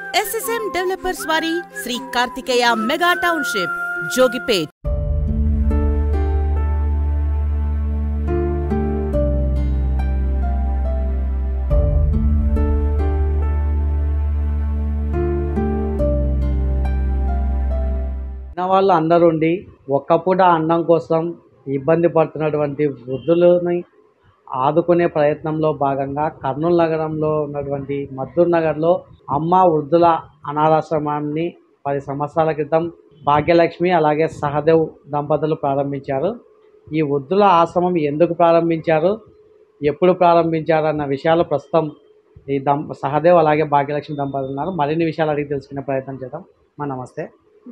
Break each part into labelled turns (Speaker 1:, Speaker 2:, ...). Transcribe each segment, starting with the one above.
Speaker 1: SSM developers వారి Shri Karthikeya mega township Jogipet
Speaker 2: ఉన్న వాళ్ళు అందరూ ఉండి ఒక్క పూట అన్నం కోసం ఇబ్బంది పడుతున్నటువంటి వృద్ధులని ఆదుకునే ప్రయత్నంలో భాగంగా కర్నూలు నగరంలో ఉన్నటువంటి మద్దూర్ నగర్లో అమ్మ వృద్ధుల అనాథాశ్రమాన్ని పది సంవత్సరాల క్రితం భాగ్యలక్ష్మి అలాగే సహదేవ్ దంపతులు ప్రారంభించారు ఈ వృద్ధుల ఆశ్రమం ఎందుకు ప్రారంభించారు ఎప్పుడు ప్రారంభించారు అన్న విషయాలు ప్రస్తుతం ఈ దం సహదేవ్ అలాగే భాగ్యలక్ష్మి దంపతులు ఉన్నారు మరిన్ని విషయాలు అడిగి తెలుసుకునే ప్రయత్నం చేద్దాం మా నమస్తే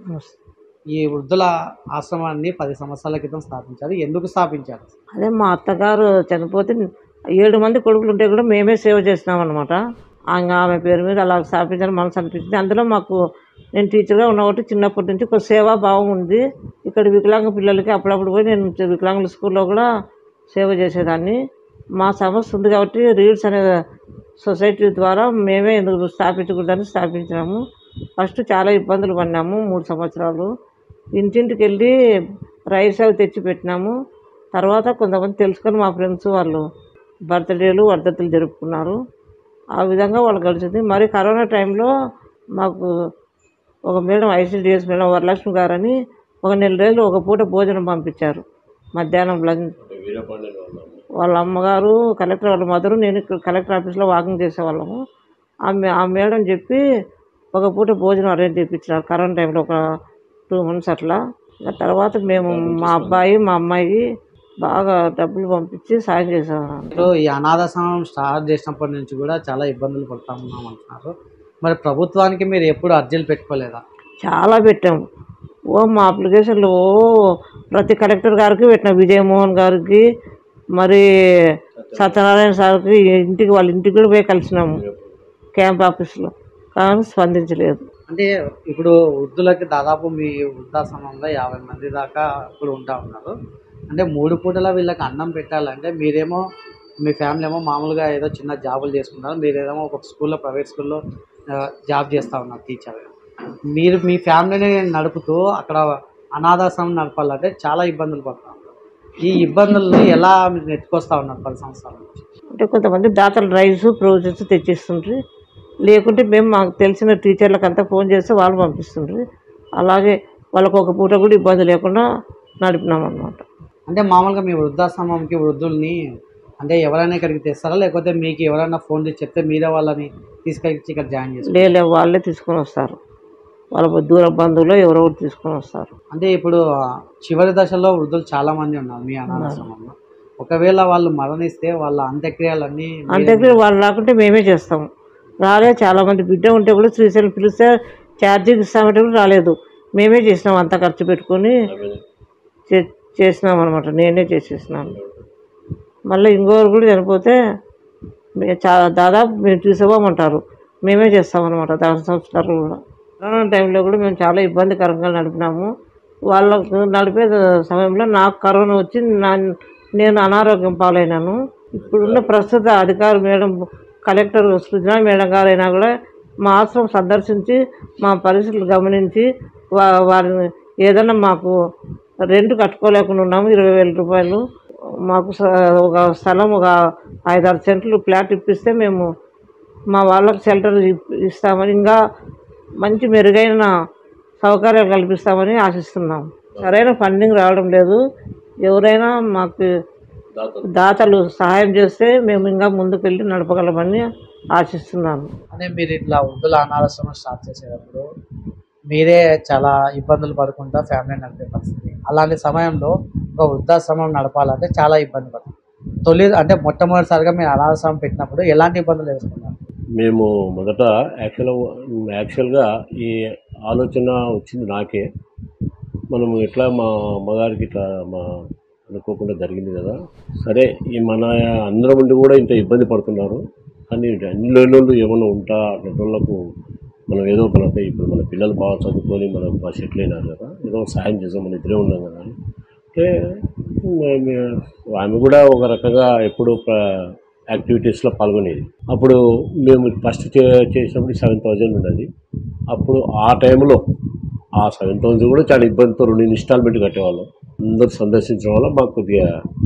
Speaker 2: ఈ వృద్ధుల ఆశ్రమాన్ని పది సంవత్సరాల క్రితం స్థాపించారు ఎందుకు స్థాపించారు
Speaker 3: అదే మా అత్తగారు చనిపోతే ఏడు మంది కొడుకులు ఉంటే కూడా మేమే సేవ చేసినాం అనమాట ఆమె పేరు మీద అలా స్థాపించాలని మనసు అనిపించింది అందులో మాకు నేను టీచర్గా ఉన్న ఒకటి చిన్నప్పటి నుంచి ఒక సేవా భావం ఉంది ఇక్కడ వికలాంగ పిల్లలకి అప్పుడప్పుడు పోయి నేను వికలాంగుల స్కూల్లో కూడా సేవ చేసేదాన్ని మా సమస్య ఉంది కాబట్టి రీడ్స్ అనే సొసైటీ ద్వారా మేమే ఎందుకు స్థాపించకూడదని స్థాపించినాము ఫస్ట్ చాలా ఇబ్బందులు పడినాము మూడు సంవత్సరాలు ఇంటింటికి వెళ్ళి రైస్ అవి తెచ్చి పెట్టినాము తర్వాత కొంతమంది తెలుసుకొని మా ఫ్రెండ్స్ వాళ్ళు బర్త్డేలు వర్ధతులు జరుపుకున్నారు ఆ విధంగా వాళ్ళు గడిచింది మరి కరోనా టైంలో మాకు ఒక మేడం ఐసీడీఎస్ మేడం వరలక్ష్మి గారని ఒక నెల రోజులు ఒక పూట భోజనం పంపించారు మధ్యాహ్నం లంచ్ వాళ్ళ అమ్మగారు కలెక్టర్ వాళ్ళ మదరు నేను ఇక్కడ కలెక్టర్ ఆఫీస్లో వాకింగ్ చేసేవాళ్ళము ఆ మే ఆ మేడం చెప్పి ఒక పూట భోజనం అరేంజ్ చేయించినారు కరోనా టైంలో ఒక టూ మంత్స్ అట్లా ఇంకా తర్వాత మేము మా అబ్బాయి మా అమ్మాయి బాగా డబ్బులు పంపించి సాయం చేసేవాళ్ళం
Speaker 2: మీరు ఈ అనాథాశ్రమం స్టార్ట్ చేసినప్పటి నుంచి కూడా చాలా ఇబ్బందులు పడుతూ ఉన్నాం అంటున్నారు మరి ప్రభుత్వానికి మీరు ఎప్పుడు అర్జీలు పెట్టుకోలేదా
Speaker 3: చాలా పెట్టాము ఓ మా అప్లికేషన్లు ఓ ప్రతి కలెక్టర్ గారికి పెట్టిన విజయమోహన్ గారికి మరి సత్యనారాయణ సార్కి ఇంటికి వాళ్ళ ఇంటికి కూడా పోయి కలిసినాము క్యాంప్ ఆఫీస్లో కానీ స్పందించలేదు
Speaker 2: అంటే ఇప్పుడు వృద్ధులకి దాదాపు మీ వృద్ధాశ్రమంలో యాభై మంది దాకా ఇప్పుడు ఉంటా ఉన్నారు అంటే మూడు పూటల వీళ్ళకి అన్నం పెట్టాలంటే మీరేమో మీ ఫ్యామిలీ ఏమో మామూలుగా ఏదో చిన్న జాబులు చేసుకుంటారు మీరేమో ఒక స్కూల్లో ప్రైవేట్ స్కూల్లో జాబ్ చేస్తూ ఉన్నారు టీచర్గా మీరు మీ ఫ్యామిలీని నడుపుతూ అక్కడ అనాథాశ్రమం నడపాలంటే చాలా ఇబ్బందులు పడతా ఉన్నారు ఈ ఇబ్బందుల్ని ఎలా మీరు నెట్టుకొస్తా ఉన్నారు పది సంవత్సరాల నుంచి
Speaker 3: అంటే కొంతమంది దాతలు రైస్ ప్రొవిజన్స్ తెచ్చిస్తుండ్రి లేకుంటే మేము మాకు తెలిసిన టీచర్లకు అంతా ఫోన్ చేస్తే వాళ్ళు పంపిస్తుండ్రి అలాగే వాళ్ళకు ఒక పూట కూడా ఇబ్బంది లేకుండా నడిపినాం అన్నమాట
Speaker 2: అంటే మామూలుగా మీ వృద్ధాశ్రమంకి వృద్ధుల్ని అంటే ఎవరైనా ఇక్కడికి తెస్తారా లేకపోతే మీకు ఎవరైనా ఫోన్ చేసి చెప్తే మీరే వాళ్ళని తీసుకొచ్చి ఇక్కడ జాయిన్ చేస్తారు
Speaker 3: లేలే వాళ్ళే తీసుకొని వస్తారు వాళ్ళ దూర బంధువులు ఎవరో ఒకరు తీసుకొని వస్తారు
Speaker 2: అంటే ఇప్పుడు ఆ, చివరి దశలో వృద్ధులు చాలా మంది ఉన్నారు మీ అనాథాశ్రమంలో ఒకవేళ వాళ్ళు మరణిస్తే వాళ్ళ అంత్యక్రియలన్నీ మీరే-
Speaker 3: అంతే వాళ్ళు రాకుంటే మేమే చేస్తాము రాలే చాలా మంది బిడ్డ ఉంటే కూడా శ్రీశైలం పిలిస్తే ఛార్జీకి ఇస్తామంటే కూడా రాలేదు మేమే చేసినాం అంత ఖర్చు పెట్టుకొని చే చేసినాం అనమాట నేనే చేసేసినాను మళ్ళీ ఇంకోరు కూడా చనిపోతే మే- చా దాదాపు మేము తీసుకోమంటారు మేమే చేస్తామన్నమాట దాని సంస్కారాలు కూడా కరోనా టైంలో కూడా మేము చాలా ఇబ్బందికరంగా నడిపినాము వాళ్ళకు నడిపే సమయంలో నాకు కరోనా వచ్చి నా నేను అనారోగ్యం పాలైనాను ఇప్పుడున్న ప్రస్తుత అధికారి మేడం కలెక్టర్ సృజన మేడం గారైనా కూడా మా ఆశ్రమం సందర్శించి మా పరిస్థితులు గమనించి వా వారిని ఏదైనా మాకు రెంట్ కట్టుకోలేకుండా ఉన్నాము ఇరవై వేల రూపాయలు మాకు స- ఒక స్థలం ఒక ఐదారు సెంట్లు ఫ్లాట్ ఇప్పిస్తే మేము మా వాళ్ళకి షెల్టర్ ఇప్- ఇస్తామని ఇంకా మంచి మెరుగైన సౌకర్యాలు కల్పిస్తామని ఆశిస్తున్నాం సరైన ఫండింగ్ రావడం లేదు ఎవరైనా మాకు దాతలు సహాయం చేస్తే మేము ఇంకా ముందుకు వెళ్ళి నడపగలమని ఆశిస్తున్నాను
Speaker 2: అంటే మీరు ఇట్లా వృద్ధుల అనాథాశ్రమం స్టార్ట్ చేసేటప్పుడు మీరే చాలా ఇబ్బందులు పడుకుంటా ఫ్యామిలీ నడిపే పరిస్థితి అలాంటి సమయంలో ఒక వృద్ధాశ్రమం నడపాలంటే చాలా ఇబ్బంది పడుతుంది తొలి అంటే మొట్టమొదటిసారిగా మీరు అనాథాశ్రమం పెట్టినప్పుడు ఎలాంటి ఇబ్బందులు ఎదుర్కొన్నారు
Speaker 4: మేము మొదట యాక్చువల్ యాక్చువల్గా ఈ ఆలోచన వచ్చింది నాకే మనం ఎట్లా మా అమ్మగారికి ఇట్లా మా అనుకోకుండా జరిగింది కదా సరే ఈ మన అందరం ఉండి కూడా ఇంత ఇబ్బంది పడుతున్నారు కానీ అన్ని లేనోళ్ళు ఏమైనా ఉంటా అట్లాంటి మనం ఏదో ఒక అంటే ఇప్పుడు మన పిల్లలు బాగా చదువుకొని మనం బాగా సెటిల్ అయినారు కదా ఏదో ఒక సాయం చేసాం మన ఇద్దరే ఉన్నాం కదా అంటే మే- మే- ఆమె కూడా ఒక రకంగా ఎప్పుడు ప్ర- యాక్టివిటీస్లో పాల్గొనేది అప్పుడు మేము ఫస్ట్ చే చేసినప్పుడు సెవెన్ థౌజండ్ ఉన్నది అప్పుడు ఆ టైంలో ఆ సెవెన్ థౌజండ్ కూడా చాలా ఇబ్బందితో రెండు ఇన్స్టాల్మెంట్ కట్టేవాళ్ళం అందరూ సందర్శించడం వల్ల మాకు కొద్దిగా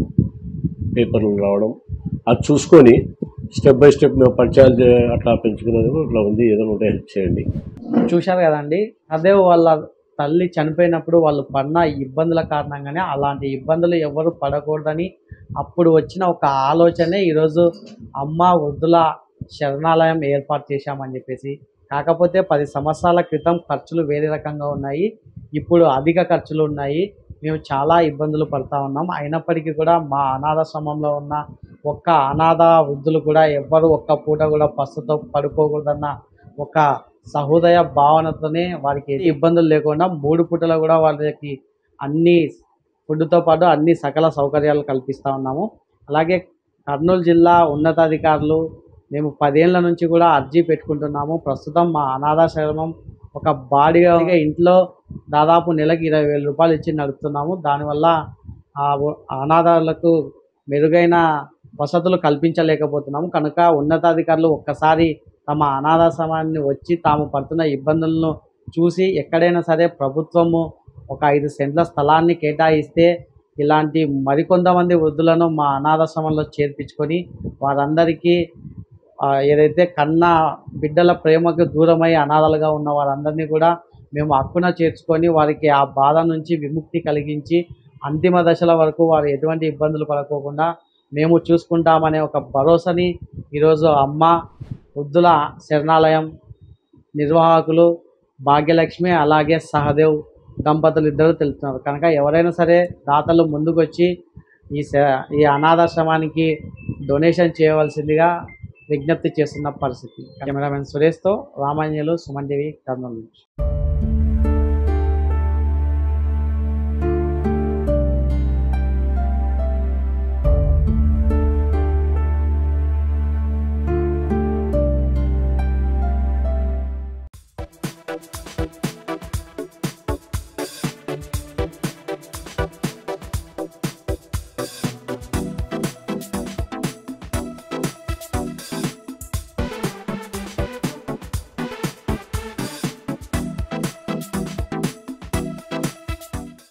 Speaker 4: పేపర్లు రావడం అది చూసుకొని స్టెప్ బై స్టెప్ మేము పరిచయాలు చే- అట్లా పెంచుకున్నది కూడా ఇట్లా ఉంది ఏదైనా ఉంటే హెల్ప్ చేయండి
Speaker 2: చూశారు కదండి అదే వాళ్ళ తల్లి చనిపోయినప్పుడు వాళ్ళు పడిన ఇబ్బందుల కారణంగానే అలాంటి ఇబ్బందులు ఎవరు పడకూడదని అప్పుడు వచ్చిన ఒక ఆలోచనే ఈరోజు అమ్మ వృద్ధుల శరణాలయం ఏర్పాటు చేశామని చెప్పేసి కాకపోతే పది సంవత్సరాల క్రితం ఖర్చులు వేరే రకంగా ఉన్నాయి ఇప్పుడు అధిక ఖర్చులు ఉన్నాయి మేము చాలా ఇబ్బందులు పడతా ఉన్నాం అయినప్పటికీ కూడా మా అనాథాశ్రమంలో ఉన్న ఒక్క అనాథ వృద్ధులు కూడా ఎవ్వరు ఒక్క పూట కూడా పస్తుతో పడుకోకూడదన్న ఒక సహోదయ భావనతోనే వారికి ఏ ఇబ్బందులు లేకుండా మూడు పూటలు కూడా వాళ్ళకి అన్ని ఫుడ్తో పాటు అన్ని సకల సౌకర్యాలు కల్పిస్తూ ఉన్నాము అలాగే కర్నూలు జిల్లా ఉన్నతాధికారులు మేము పదేళ్ల నుంచి కూడా అర్జీ పెట్టుకుంటున్నాము ప్రస్తుతం మా అనాథాశ్రమం ఒక బాడీగా ఇంట్లో దాదాపు నెలకి ఇరవై వేల రూపాయలు ఇచ్చి నడుపుతున్నాము దానివల్ల ఆ వ- అనాథాలకు మెరుగైన వసతులు కల్పించలేకపోతున్నాము కనుక ఉన్నతాధికారులు ఒక్కసారి తమ అనాథాశ్రమాన్ని వచ్చి తాము పడుతున్న ఇబ్బందులను చూసి ఎక్కడైనా సరే ప్రభుత్వము ఒక ఐదు సెంట్ల స్థలాన్ని కేటాయిస్తే ఇలాంటి మరికొంతమంది వృద్ధులను మా అనాథాశ్రమంలో చేర్పించుకొని వారందరికీ ఆ, ఏదైతే కన్న బిడ్డల ప్రేమకు దూరమై అనాథలుగా ఉన్న వారందరినీ కూడా మేము హక్కున చేర్చుకొని వారికి ఆ బాధ నుంచి విముక్తి కలిగించి అంతిమ దశల వరకు వారు ఎటువంటి ఇబ్బందులు పడకోకుండా మేము చూసుకుంటామనే ఒక భరోసాని ఈరోజు అమ్మ వృద్ధుల శరణాలయం నిర్వాహకులు భాగ్యలక్ష్మి అలాగే సహదేవ్ దంపతులు ఇద్దరు తెలుపుతున్నారు కనుక ఎవరైనా సరే దాతలు ముందుకొచ్చి ఈ సే- ఈ అనాథాశ్రమానికి డొనేషన్ చేయవలసిందిగా విజ్ఞప్తి చేస్తున్న పరిస్థితి కెమెరామెన్ సురేష్తో రామాంజలు సుమన్ టీవీ కర్నూలు నుంచి